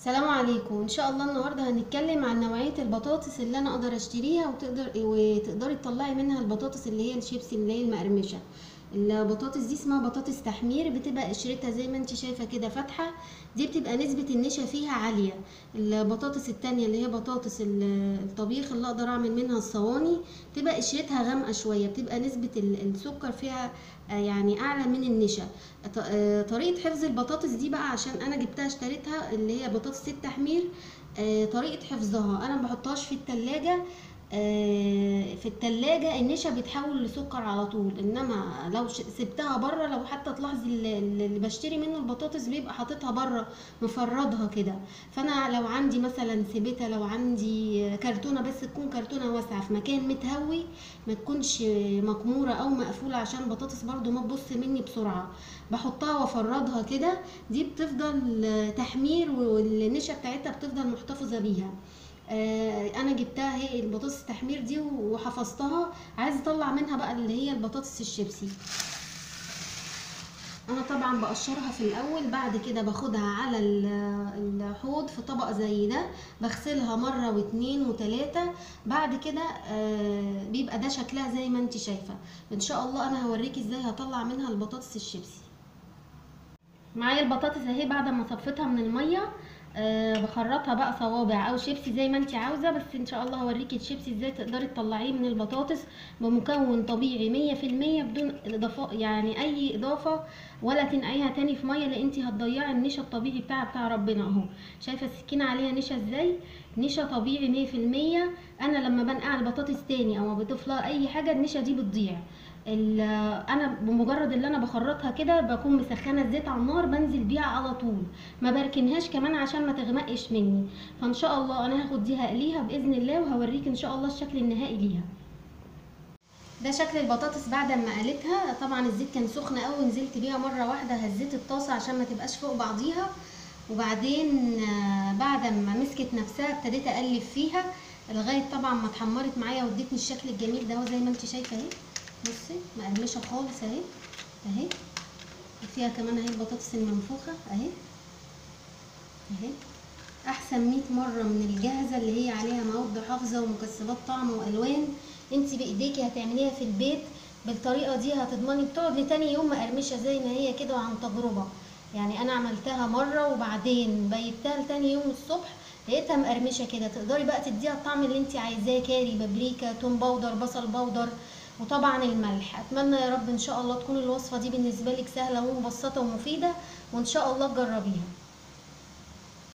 السلام عليكم ان شاء الله النهارده هنتكلم عن نوعيه البطاطس اللي انا اقدر اشتريها وتقدر وتقدري تطلعي منها البطاطس اللي هي الشيبسي اللي هي المقرمشه البطاطس دي اسمها بطاطس تحمير بتبقى قشرتها زي ما انت شايفه كده فاتحه دي بتبقى نسبه النشا فيها عاليه البطاطس التانية اللي هي بطاطس ال- الطبيخ اللي اقدر اعمل منها الصواني بتبقى قشرتها غامقه شويه بتبقى نسبه ال- السكر فيها آه، يعني اعلى من النشا ط- آه، طريقه حفظ البطاطس دي بقى عشان انا جبتها اشتريتها اللي هي بطاطس التحمير آه، طريقه حفظها انا ما بحطهاش في التلاجة آه، في التلاجة النشا بيتحول لسكر على طول انما لو ش- سبتها بره لو حتى تلاحظي اللي اللي بشتري منه البطاطس بيبقى حاططها بره مفردها كده فانا لو عندي مثلا سبتة لو عندي كرتونه بس تكون كرتونه واسعه في مكان متهوي ما تكونش مكموره او مقفوله عشان البطاطس برضو ما تبص مني بسرعه بحطها وافردها كده دي بتفضل تحمير والنشا بتاعتها بتفضل محتفظه بيها آه، انا جبتها هي البطاطس التحمير دي وحفظتها عايزه اطلع منها بقى اللي هي البطاطس الشيبسي انا طبعا بقشرها في الاول بعد كده باخدها على ال- الحوض في طبق زي ده بغسلها مره واتنين وتلاته بعد كده آه، بيبقى ده شكلها زي ما انت شايفه ان شاء الله انا هوريكي ازاي هطلع منها البطاطس الشيبسي معايا البطاطس اهي بعد ما صفيتها من الميه أه بخرطها بقى صوابع او شيبسي زي ما انت عاوزه بس ان شاء الله هوريكي الشيبسي ازاي تقدري تطلعيه من البطاطس بمكون طبيعي مية في المية بدون اضافه يعني اي اضافه ولا تنقعيها تاني في ميه لان انت هتضيعي النشا الطبيعي بتاعها بتاع ربنا اهو شايفه السكينه عليها نشا ازاي نشا طبيعي مية في المية انا لما بنقع البطاطس تاني او بضيف لها اي حاجه النشا دي بتضيع ال- انا بمجرد اللي انا بخرطها كده بكون مسخنه الزيت على النار بنزل بيها على طول ما بركنهاش كمان عشان ما تغمقش مني فان شاء الله انا هاخد دي هقليها باذن الله وهوريك ان شاء الله الشكل النهائي ليها ده شكل البطاطس بعد ما قليتها طبعا الزيت كان سخن قوي نزلت بيها مره واحده هزيت الطاسه عشان ما تبقاش فوق بعضيها وبعدين آه، بعد ما مسكت نفسها ابتديت اقلب فيها لغايه طبعا ما اتحمرت معايا وادتني الشكل الجميل ده اهو زي ما انت شايفه اهي بصي مقرمشه خالص اهي اهي وفيها كمان اهي البطاطس المنفوخه اهي اهي احسن 100 مره من الجاهزه اللي هي عليها مواد حافظه ومكسبات طعم والوان انت بايديكي هتعمليها في البيت بالطريقه دي هتضمني بتقعد لتاني يوم مقرمشه زي ما هي كده وعن تجربه يعني انا عملتها مره وبعدين بيتها لتاني يوم الصبح لقيتها مقرمشه كده تقدري بقى تديها الطعم اللي انت عايزاه كاري بابريكا توم باودر بصل باودر وطبعا الملح اتمنى يا رب ان شاء الله تكون الوصفه دي بالنسبه لك سهله ومبسطه ومفيده وان شاء الله تجربيها